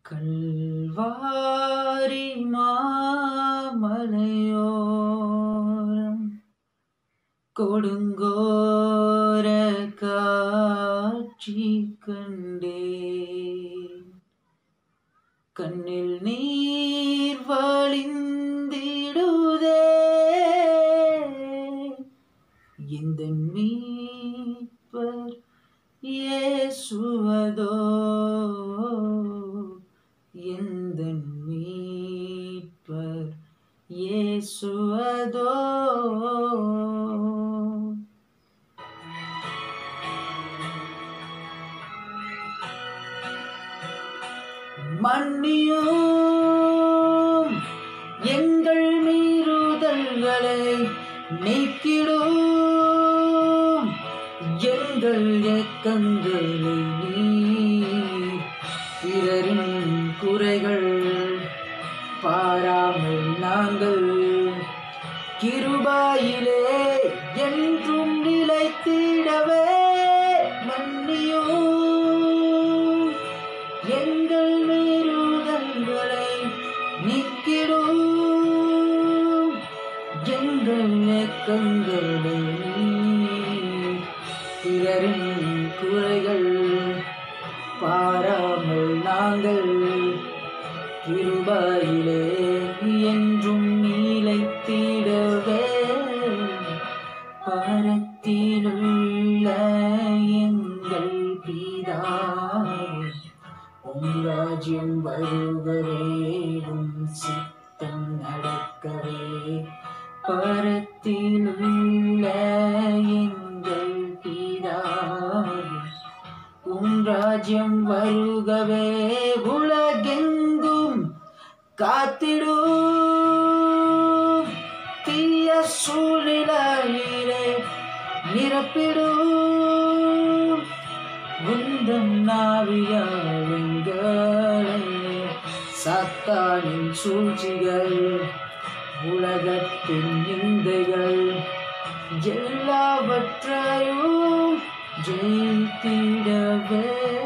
கல்வாரி மாமலையோரம் கொடுங்கோர காட்சி கண்டேன் கண்ணில் நீர் வழிந்திடுதே இந்த மீட்பர் இயேசுவதோ எந்த மீட்பர் இயேசுவதோ மன்னியும் எங்கள் மீறுதல்களை நீக்கிடும் எங்கள் ஏக்கங்களை நீர் பிறரின் குறைகள் பாராமல் நாங்கள் கிருபாயிலே என்றும் நிலைத்திடவே மன்னியும் எங்கள் மீறுதல்களை நீக்கிடும் எங்கள் ஏக்கங்களை நீர் பிறரின் குறைகள் பாராமல் நாங்கள் கிருபையிலே என்றும் நீலைத்திடவே பரத்திலுள்ள எங்கள் பிதாவே உம் ராஜ்யம் வருகவே உம் சித்தம் நடக்கவே பரத்திலுள்ள எங்கள் பிதாவே உம் ராஜ்யம் வருகவே உலகெங்கும் காத்திடும் தீய சூழ்நிலையிலே நிரப்பிடும் உந்தம் நாவியாளுங்களை சாத்தானின் சூழ்ச்சிகள் உலகத்தின் நிந்தைகள் எல்லாவற்றையும் ஜெயித்திடவே